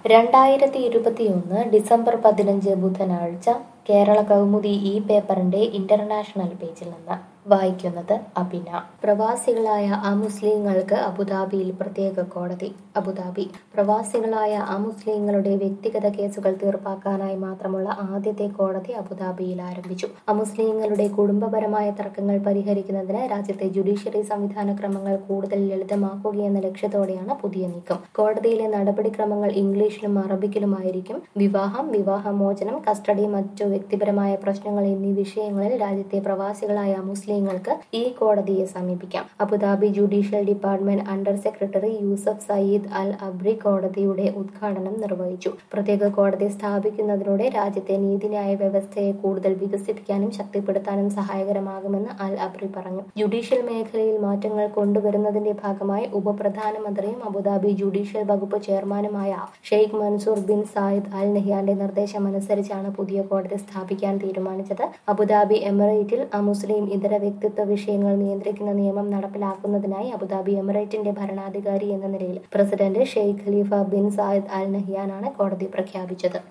രണ്ടായിരത്തി ഇരുപത്തിയൊന്ന് ഡിസംബർ പതിനഞ്ച് ബുധനാഴ്ച കേരള കൗമുദി ഈ പേപ്പറിന്റെ ഇന്റർനാഷണൽ പേജിൽ നിന്ന് വായിക്കുന്നത് അബിന പ്രവാസികളായ അമുസ്ലിങ്ങൾക്ക് അബുദാബിയിൽ പ്രത്യേക കോടതി അബുദാബി പ്രവാസികളായ അമുസ്ലിങ്ങളുടെ വ്യക്തിഗത കേസുകൾ തീർപ്പാക്കാനായി മാത്രമുള്ള ആദ്യത്തെ കോടതി അബുദാബിയിൽ ആരംഭിച്ചു അമുസ്ലിങ്ങളുടെ കുടുംബപരമായ തർക്കങ്ങൾ പരിഹരിക്കുന്നതിന് രാജ്യത്തെ ജുഡീഷ്യറി സംവിധാന ക്രമങ്ങൾ കൂടുതൽ ലളിതമാക്കുകയെന്ന ലക്ഷ്യത്തോടെയാണ് പുതിയ നീക്കം കോടതിയിലെ നടപടിക്രമങ്ങൾ ഇംഗ്ലീഷിലും അറബിക്കിലുമായിരിക്കും വിവാഹം വിവാഹമോചനം കസ്റ്റഡി മറ്റു വ്യക്തിപരമായ പ്രശ്നങ്ങൾ എന്നീ വിഷയങ്ങളിൽ രാജ്യത്തെ പ്രവാസികളായ മുസ്ലിങ്ങൾക്ക് ഈ കോടതിയെ സമീപിക്കാം Abu Dhabi judicial department under secretary Yousef Sayed Al Abri കോടതിയുടെ ഉദ്ഘാടനം നിർവഹിച്ചു പ്രത്യേക കോടതി സ്ഥാപിക്കുന്നതിലൂടെ രാജ്യത്തെ നീതിന്യായ വ്യവസ്ഥയെ കൂടുതൽ വികസിപ്പിക്കാനും ശക്തിപ്പെടുത്താനും സഹായകരമാകുമെന്ന് അൽ അബ്രി പറഞ്ഞു ജുഡീഷ്യൽ മേഖലയിൽ മാറ്റങ്ങൾ കൊണ്ടുവരുന്നതിന്റെ ഭാഗമായി ഉപപ്രധാനമന്ത്രിയും അബുദാബി ജുഡീഷ്യൽ വകുപ്പ് ചെയർമാനുമായ Sheikh Mansour bin Zayed Al നഹിയാന്റെ നിർദ്ദേശമനുസരിച്ചാണ് പുതിയ കോടതി സ്ഥാപിക്കാൻ തീരുമാനിച്ചത് അബുദാബി എമിറേറ്റിൽ അമുസ്ലിം ഇതര വ്യക്തിത്വ വിഷയങ്ങൾ നിയന്ത്രിക്കുന്ന നിയമം നടപ്പിലാക്കുന്നതിനായി അബുദാബി എമിറേറ്റിന്റെ ഭരണാധികാരി എന്ന നിലയിൽ president Sheikh Khalifa bin Zayed Al നഹിയാനാണ് കോടതി പ്രഖ്യാപിച്ചത്